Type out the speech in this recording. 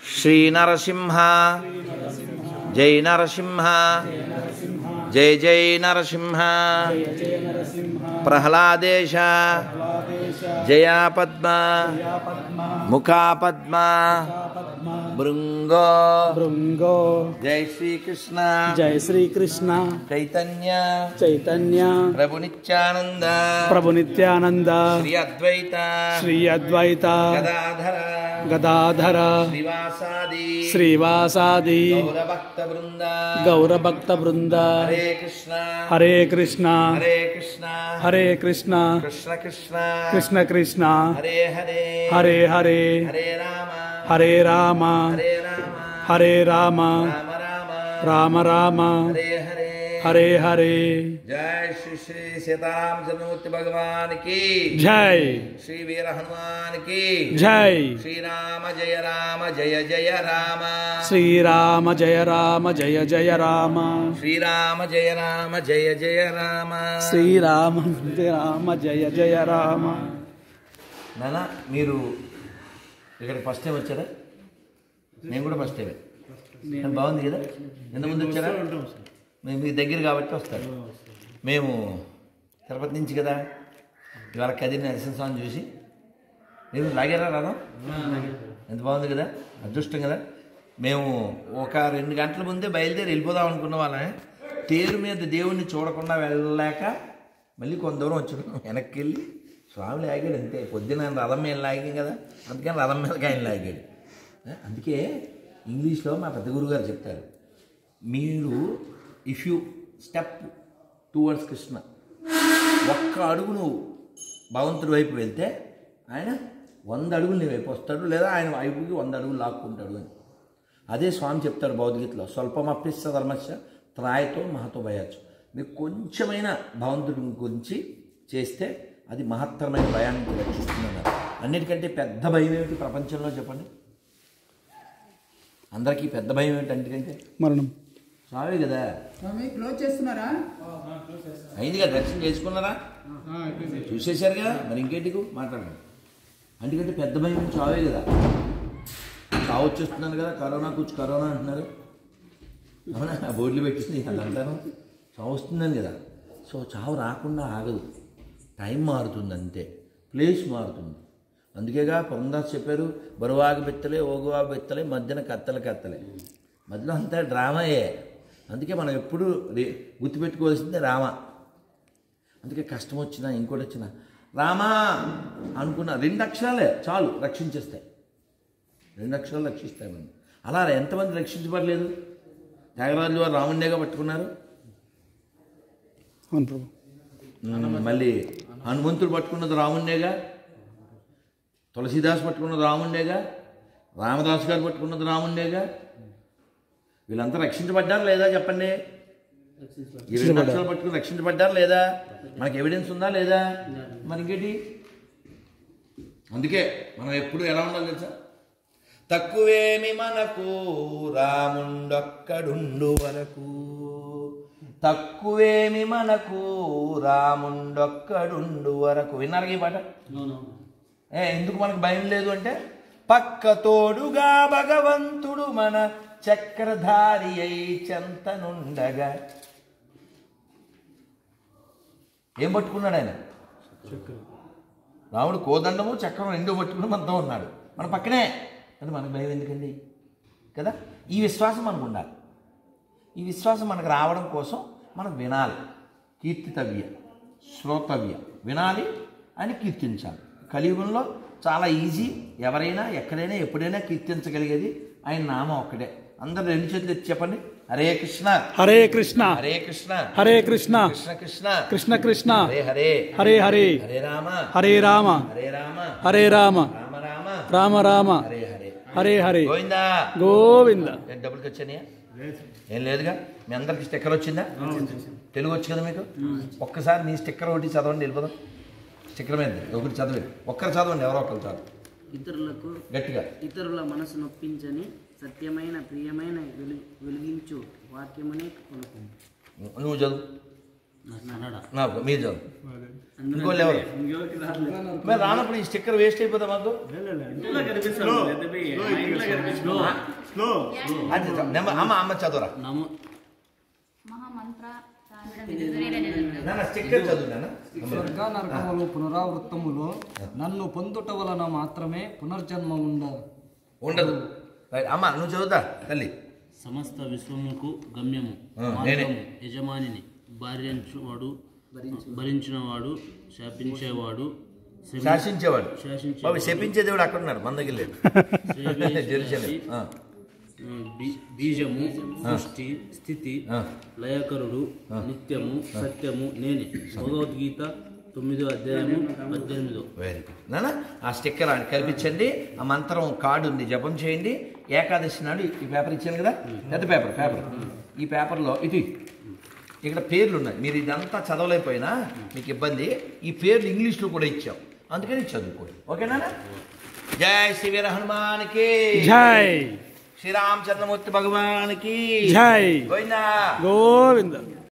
శ్రీ నరసింహ జై నరసింహ జై జై నరసింహ ప్రహ్లాదేశ జయా పద్మ ముఖా పద్మ భృంగో భృంగో జై శ్రీకృష్ణ జై శ్రీకృష్ణ చైతన్య చైతన్య ప్రభు నిత్యానంద ప్రభు నిత్యానంద శ్రీ అద్వైత శ్రీ అద్వైత గదాధర గదాధర శ్రీవాసాది శ్రీవాసాది గౌరభక్త బృంద గౌరభక్త బృంద హరే కృష్ణ హరే కృష్ణ హరే కృష్ణ హరే కృష్ణ కృష్ణ కృష్ణ కృష్ణ కృష్ణ హరే హరే హరే హరే హరే రామ హరే రామ హరే రామ హరే రామ రామ రామ రామ రామ హరే హరే హరే హరే జై శ్రీ శ్రీ సీతారామచంద్రమూర్తి భగవాన్ కి జై శ్రీ వీర హనుమాన్ కి జై శ్రీరామ జయ రామ జయ జయ రామ శ్రీరామ జయ రామ జయ జయ రామ శ్రీరామ జయ రామ జయ జయ రామ శ్రీరామ జయ రామ జయ జయ రామ నాన్న మీరు ఇక్కడ ఫస్ట్ టైం వచ్చారా నేను కూడా ఫస్ట్ టైమే కానీ బాగుంది కదా ఎంతమంది వచ్చారా మేము మీ దగ్గర కాబట్టి వస్తారు మేము తిరుపతి నుంచి కదా ఇవాళ కదిరి నరసింహస్వామిని చూసి మీరు లాగారా రాదా ఎంత బాగుంది కదా అదృష్టం కదా మేము ఒక రెండు గంటల ముందే బయలుదేరి వెళ్ళిపోదాం అనుకున్న వాళ్ళమే తేరు మీద దేవుణ్ణి చూడకుండా వెళ్ళలేక మళ్ళీ కొంత దూరం వచ్చాం వెనక్కి వెళ్ళి స్వామి లాగాడు అంతే పొద్దున ఆయన రథం మీద లాగాం కదా అందుకని రథం మీదకి ఆయన లాగాడు ఆ, అందుకే ఇంగ్లీష్లో మా పెద్ద గురువు గారు చెప్తారు మీరు if you step towards Krishna ఒక్క అడుగు నువ్వు భగవంతుడి వైపు వెళ్తే ఆయన వంద అడుగులు నీ వైపు వస్తాడు లేదా ఆయన వైపుకి వంద అడుగులు లాక్కుంటాడు అని అదే స్వామి చెప్తాడు భగవద్గీతలో స్వల్పమప్పిస్త ధర్మస్య త్రాయతో మహతో భయచ్చు మీరు కొంచెమైనా భగవంతుడి గురించి చేస్తే అది మహత్తరమైన భయానికి రక్షిస్తుందన్నారు అన్నిటికంటే పెద్ద భయం ఏమిటి ప్రపంచంలో చెప్పండి అందరికీ పెద్ద భయం ఏమిటి అన్నిటికంటే మరణం స్వామి కదా స్వామి క్లోజ్ చేస్తున్నారా అయింది కదా దర్శనం చేసుకున్నారా చూసేశారు కదా మరి ఇంకేంటికు మాట్లాడండి అందుకంటే పెద్ద భయం చావే కదా చావు వచ్చేస్తున్నాను కదా కరోనా కూర్చు కరోనా అంటున్నారు అవునా బోర్డులు పెట్టింది అదంటాను చావు వస్తుందని కదా సో చావు రాకుండా ఆగదు టైం మారుతుంది అంతే ప్లేస్ మారుతుంది అందుకేగా పురందాస్ చెప్పారు బరువాగు బెత్తలే ఓగువాగు బెత్తలే మధ్యన కత్తెల కత్తలే మధ్యలో అంతా డ్రామాయే అందుకే మనం ఎప్పుడు రే- గుర్తుపెట్టుకోవాల్సిందే రామ అందుకే కష్టం వచ్చినా ఇంకోటి వచ్చినా రామా అనుకున్న రెండు అక్షరాలే చాలు రక్షించేస్తాయి రెండు అక్షరాలు రక్షిస్తాయి మనం అలా ఎంతమంది రక్షించబడలేదు త్యాగరాజులు వారు రాముడినేగా పట్టుకున్నారు అవును ప్రభు ఉమ్, మళ్ళీ హనుమంతుడు పట్టుకున్నది రాముడినేగా తులసీదాస్ పట్టుకున్నది రాముడినేగా రామదాస్ గారు పట్టుకున్నది రాముడినేగా వీళ్ళంతా రక్షించబడ్డారా లేదా చెప్పండి ఈ రెండు అక్షరాలు పట్టుకుని రక్షించబడ్డారా లేదా మనకి ఎవిడెన్స్ ఉందా లేదా మరి ఇంకేంటి అందుకే మనం ఎప్పుడు ఎలా ఉండాలి తెలుసా తక్కువేమి మనకు రాముండొక్కడుండు వరకు తక్కువేమి మనకు రాముండొక్కడుండు వరకు విన్నారు ఈ పాట ఏ ఎందుకు మనకు భయం లేదు అంటే పక్క తోడుగా భగవంతుడు మన చక్రధారి అయి చెంతనుండగా ఏం పట్టుకున్నాడు ఆయన రాముడు కోదండము చక్రం రెండు పట్టుకుని మనతో ఉన్నాడు మన పక్కనే అది మనకు భయం ఎందుకండి కదా ఈ విశ్వాసం మనకు ఉండాలి ఈ విశ్వాసం మనకు రావడం కోసం మనం వినాలి కీర్తితవ్య శ్రోతవ్య వినాలి అని కీర్తించాలి కలియుగంలో చాలా ఈజీ ఎవరైనా ఎక్కడైనా ఎప్పుడైనా కీర్తించగలిగేది ఆయన నామం ఒక్కడే అందరు రెండు చేతులు ఎత్తి చెప్పండి హరే కృష్ణ హరే కృష్ణ హరే కృష్ణ హరే కృష్ణ కృష్ణ కృష్ణ కృష్ణ కృష్ణ హరే హరే హరే హరే హరే రామ హరే రామ హరే రామ హరే రామ రామ రామ రామ రామ హరే హరే హరే హరే గోవిందా గోవింద ఏం డబ్బులకి వచ్చాయా ఏం లేదుగా మీ అందరికి స్టిక్కర్ వచ్చిందా తెలుగు వచ్చు కదా మీకు ఒక్కసారి మీ స్టిక్కర్ ఒకటి చదవండి వెళ్ళిపోదాం స్టిక్కర్ మీద ఒకటి చదవండి ఒక్కరు చదవండి ఎవరో ఒకరు చదవండి ఇతరులకు గట్టిగా ఇతరుల మనసు నొప్పించని సత్యమైన ప్రియమైన వెలు- వెలిగించు వాక్యమనే కొనుకు నువ్వు చదువు కన్నడ నాకు మీరు చదువు ఇంకోళ్ళు ఎవరు మరి రానప్పుడు ఈ స్టిక్కర్ వేస్ట్ అయిపోతా మాకు అది నెంబర్ అమ్మ అమ్మ చదువురా నమో మహామంత్ర నాన్న స్టిక్కర్ చదువు నాన్న స్వర్గ నరకములు పునరావృత్తములో నన్ను పొందుట వలన మాత్రమే పునర్జన్మ ఉండదు ఉండదు రైట్. అమ్మ నువ్వు చదువుతా తల్లి సమస్త విశ్వముకు గమ్యము ఆ, నేనే. మార్గము యజమానిని భార్యించువాడు భరించినవాడు శాపించేవాడు శమి- శాసించేవాడు శాసించేవాడు. బాబు శపించే దేవుడు అక్కడ ఉన్నాడు మన దగ్గర లేడు సేవించేవాడు. జెరూసలేం. ఆ. ఆ, బీ- బీజము సృష్టి స్థితి ఆ. లయకరుడు నిత్యము సత్యము నేనే భగవద్గీత తొమ్మిదో అధ్యాయము పద్దెనిమిదో వెరీ గుడ్ నాన్న ఆ స్టిక్కర్ అని కల్పించండి ఆ మంత్రం కార్డు ఉంది జపం చేయండి ఏకాదశి నాడు ఈ పేపర్ ఇచ్చాను కదా పెద్ద పేపర్ పేపర్ ఈ పేపర్లో ఇది ఇక్కడ పేర్లు ఉన్నాయి మీరు ఇదంతా చదవలేకపోయినా మీకు ఇబ్బంది ఈ పేర్లు ఇంగ్లీష్లో కూడా ఇచ్చాం అందుకని చదువుకోండి ఓకేనా జై శ్రీ వీర హనుమానికి జై శ్రీరామచంద్రమూర్తి భగవానికి జై గోవిందా గోవింద